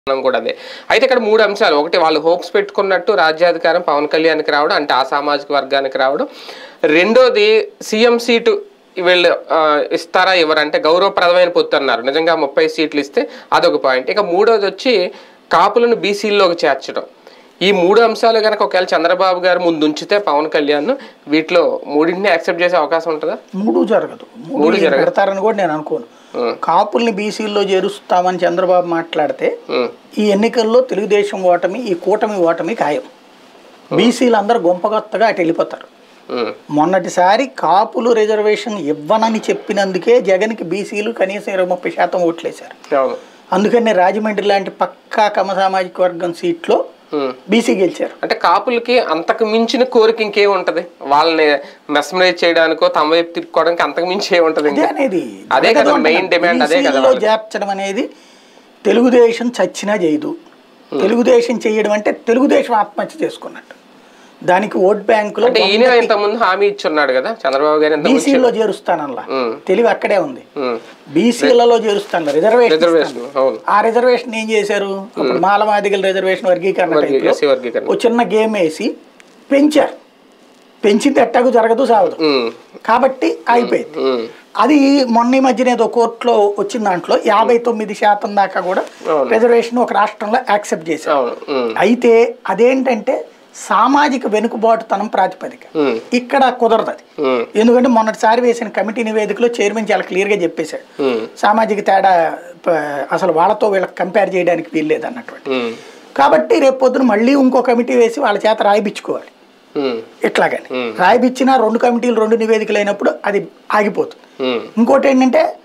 కారణం కూడా అదే అయితే ఇక్కడ మూడు అంశాలు ఒకటి వాళ్ళు హోప్స్ పెట్టుకున్నట్టు రాజ్యాధికారం పవన్ కళ్యాణ్కి రావడం అంటే ఆ సామాజిక వర్గానికి రావడం రెండోది సీఎం సీటు వీళ్ళు ఆ, ఇస్తారా ఇవ్వరంటే గౌరవప్రదమైన పొత్తు అన్నారు నిజంగా ముప్పై సీట్లు ఇస్తే అదొక పాయింట్ ఇక మూడోది వచ్చి కాపులను బీసీల్లోకి చేర్చడం ఈ మూడు అంశాలు కనుక ఒకవేళ చంద్రబాబు గారు ముందు ఉంచితే పవన్ కళ్యాణ్ వీటిలో మూడింటిని యాక్సెప్ట్ చేసే అవకాశం ఉంటుందా మూడు జరగదు మూడు ఏం పెడతారని కూడా నేను అనుకోను ఉం. కాపుల్ని బీసీల్లో చేరుస్తామని చంద్రబాబు మాట్లాడితే ఉం. ఈ ఎన్నికల్లో తెలుగుదేశం ఓటమి ఈ కూటమి ఓటమి ఖాయం బీసీలు అందరూ గొంపగొత్తగా అటు వెళ్ళిపోతారు ఉం. మొన్నటిసారి కాపులు రిజర్వేషన్ ఇవ్వనని చెప్పినందుకే జగన్కి బీసీలు కనీసం ఇరవై ముప్పై శాతం ఓట్లేశారు అవును అందుకని రాజమండ్రి లాంటి పక్కా కమ సామాజిక వర్గం సీట్లో ఉం. బీసీ గెలిచారు అంటే కాపులకి అంతకు మించిన కోరిక ఇంకేం ఉంటది వాళ్ళని మెస్మరైజ్ చేయడానికో తమ వైపు తిప్పుకోవడానికి అంతకు మించి ఏముంటది అదే ఇంకా అనేది అదే కదా జరగదు main అంటున్నా. demand అదే కదా బీసీల్లో వాళ్ళది. చేర్చడం అనేది తెలుగుదేశం చచ్చినా చేయదు తెలుగుదేశం చేయడం అంటే తెలుగుదేశం ఆత్మహత్య చేసుకున్నట్టు దానికి ఓట్ బ్యాంకులో అంటే ఈయన ఇంత ముందు హామీ ఇచ్చున్నాడు కదా చంద్రబాబు గారు ఎంత బీసీలో చేరుస్తానల్లా ఉం. తెలివి అక్కడే ఉంది బీసీలలో చేరుస్తాను రిజర్వేషన్ రిజర్వేషన్ అవును ఆ రిజర్వేషన్ ఏం చేశారు అప్పుడు మాలమాదిగల రిజర్వేషన్ వర్గీకరణ వర్గీ- టైంలో ఎస్సీ వర్గీకరణ ఓ చిన్న గేమ్ వేసి పెంచారు పెంచింది ఎట్టకు జరగదు సాగదు ఉం. కాబట్టి అయిపోయింది ఉం. అది మొన్న ఈ మధ్యన ఏదో కోర్టులో వచ్చిన దాంట్లో యాభై తొమ్మిది శాతం దాకా కూడా అవును. రిజర్వేషన్ ఒక రాష్ట్రంలో యాక్సెప్ట్ చేశారు అవును ఉం. అయితే అదేంటంటే సామాజిక వెనుకబాటుతనం ప్రాతిపదిక ఉం. ఇక్కడ కుదరదు అది ఉం. ఎందుకంటే మొన్నటిసారి వేసిన కమిటీ నివేదికలో చైర్మన్ చాలా క్లియర్గా చెప్పేశాడు ఉం. సామాజిక తేడా ప- అసలు వాళ్ళతో వీళ్ళకి కంపేర్ చేయడానికి వీల్లేదు అన్నటువంటి ఉం. కాబట్టి రేపు పొద్దున మళ్ళీ ఇంకో కమిటీ వేసి వాళ్ళ చేత రాయిపించుకోవాలి ఉం. ఇట్లాగని రాయిపించినా రెండు కమిటీలు రెండు నివేదికలు అయినప్పుడు అది ఆగిపోతుంది ఉం. ఇంకోటి ఏంటంటే